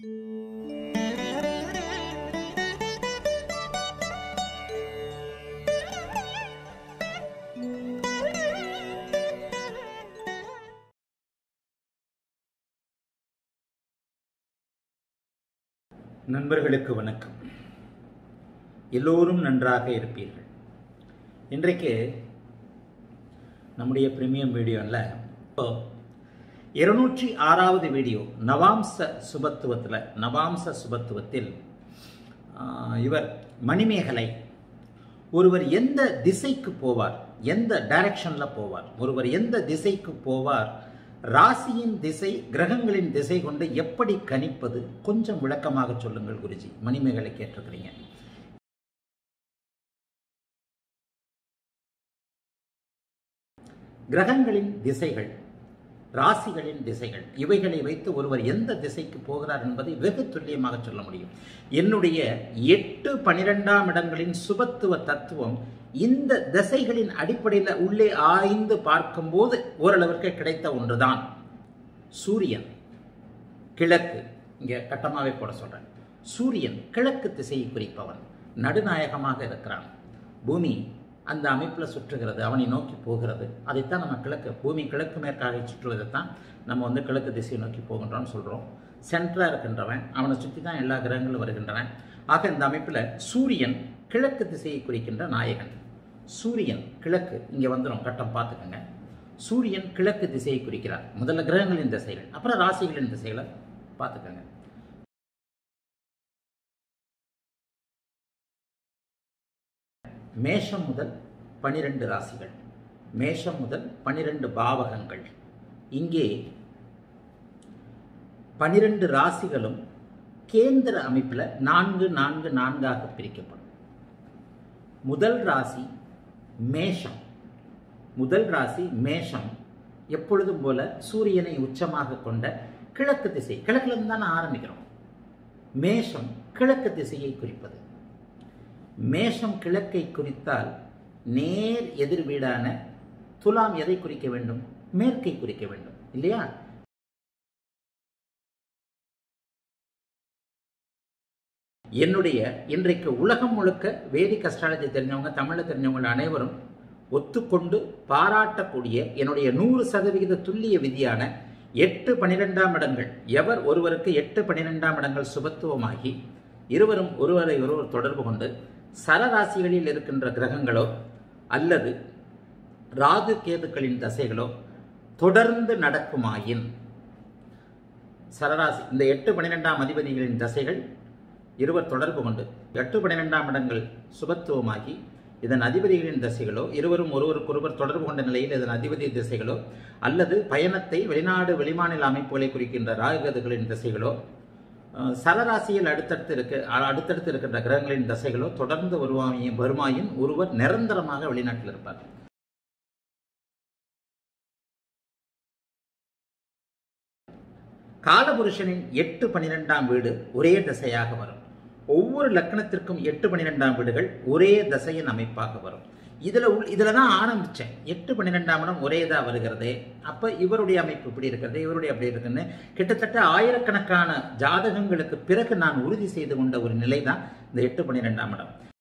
நண்பர்களுக்கு வணக்கம் எல்லோரும் நன்றாக இருப்பீர்கள் இன்றைக்கு நம்முடைய பிரீமியம் வீடியோவில் இப்போ இருநூற்றி ஆறாவது வீடியோ நவாம்ச சுபத்துவத்தில் நவாம்ச சுபத்துவத்தில் ஆஹ், இவர் மணிமேகலை ஒருவர் எந்த திசைக்கு போவார் எந்த டைரக்ஷனில் போவார் ஒருவர் எந்த திசைக்கு போவார் ராசியின் திசை கிரகங்களின் திசை கொண்டு எப்படி கணிப்பது கொஞ்சம் விளக்கமாக சொல்லுங்கள் குருஜி மணிமேகலை கேட்டிருக்கிறீங்க கிரகங்களின் திசைகள் ராசிகளின் திசைகள் இவைகளை வைத்து ஒருவர் எந்த திசைக்கு போகிறார் என்பதை வெகு துல்லியமாக சொல்ல முடியும் என்னுடைய எட்டு பனிரெண்டாம் இடங்களின் சுபத்துவ தத்துவம் இந்த திசைகளின் அடிப்படையில் உள்ளே ஆய்ந்து பார்க்கும்போது ஓரளவிற்கு கிடைத்த ஒன்றுதான் சூரியன் கிழக்கு இங்கே கட்டமாவே போட சொல்றேன் சூரியன் கிழக்கு திசையை குறிப்பவன் நடுநாயகமாக இருக்கிறான் பூமி அந்த அமைப்பில் சுற்றுகிறது அவனை நோக்கி போகிறது அதைத்தான் நம்ம கிழக்கு பூமி கிழக்கு மேற்காக சுற்றுவதைத்தான் நம்ம வந்து கிழக்கு திசையை நோக்கி போகின்றோம்னு சொல்கிறோம் சென்டராக இருக்கின்றவன் அவனை சுற்றி தான் எல்லா கிரகங்களும் வருகின்றன ஆக இந்த அமைப்பில் சூரியன் கிழக்கு திசையை குறிக்கின்ற நாயகன் சூரியன் கிழக்கு இங்கே வந்துடும் கட்டம் பார்த்துக்கோங்க சூரியன் கிழக்கு திசையை குறிக்கிறார் முதல்ல கிரகங்களின் திசைகள் அப்புறம் ராசிகளின் திசைகளை பார்த்துக்கோங்க மேஷம் முதல் பனிரெண்டு ராசிகள் மேஷம் முதல் பனிரெண்டு பாவகங்கள் இங்கே பனிரெண்டு ராசிகளும் கேந்திர அமைப்பில் நான்கு நான்கு நான்காக பிரிக்கப்படும் முதல் ராசி மேஷம் முதல் ராசி மேஷம் எப்பொழுதும் போல சூரியனை உச்சமாக கொண்ட கிழக்கு திசை கிழக்குல இருந்து தானே ஆரம்பிக்கிறோம் மேஷம் கிழக்கு திசையை குறிப்பது மேஷம் கிழக்கை குறித்தால் நேர் எதிர் வீடான துலாம் எதை குறிக்க வேண்டும் மேற்கை குறிக்க வேண்டும் இல்லையா என்னுடைய இன்றைக்கு உலகம் முழுக்க வேதிக் அஸ்ட்ராலஜி தெரிஞ்சவங்க தமிழில் தெரிஞ்சவங்க அனைவரும் ஒத்துக்கொண்டு பாராட்டக்கூடிய என்னுடைய நூறு சதவிகித துல்லிய விதியான எட்டு பனிரெண்டாம் இடங்கள் எவர் ஒருவருக்கு எட்டு பனிரெண்டாம் இடங்கள் சுபத்துவமாகி இருவரும் ஒருவரை ஒருவர் தொடர்பு கொண்டு சரராசிகளில் இருக்கின்ற கிரகங்களோ அல்லது ராகு கேதுக்களின் தசைகளோ தொடர்ந்து நடக்குமாயின் சரராசி இந்த எட்டு பன்னிரெண்டாம் அதிபதிகளின் தசைகள் இருவர் தொடர்பு கொண்டு எட்டு பன்னிரெண்டாம் இடங்கள் சுபத்துவமாகி இதன் அதிபதிகளின் திசைகளோ இருவரும் ஒருவருக்கொருவர் தொடர்பு கொண்ட நிலையில் இதன் அதிபதி திசைகளோ அல்லது பயணத்தை வெளிநாடு வெளிமாநில அமைப்புகளை குறிக்கின்ற ராகுகதுகளின் திசைகளோ அஹ், சரராசியில் அடுத்தடுத்து இருக்க அ- அடுத்தடுத்து இருக்கின்ற கிரகங்களின் திசைகளோ தொடர்ந்து வருவாயின் வருமாயின் ஒருவர் நிரந்தரமாக வெளிநாட்டில் இருப்பார் காலபுருஷனின் எட்டு பனிரெண்டாம் வீடு ஒரே திசையாக வரும் ஒவ்வொரு லக்னத்திற்கும் எட்டு பன்னிரெண்டாம் வீடுகள் ஒரே திசையின் அமைப்பாக வரும் இதுல உள் இதுல தான் ஆரம்பிச்சேன் எட்டு பன்னிரெண்டாம் இடம் ஒரே தான் வருகிறது அப்ப இவருடைய அமைப்பு இப்படி இருக்கிறது இவருடைய அப்படி இருக்குன்னு கிட்டத்தட்ட ஆயிரக்கணக்கான ஜாதகங்களுக்கு பிறகு நான் உறுதி செய்து கொண்ட ஒரு நிலை தான் இந்த எட்டு பன்னிரெண்டாம் இடம்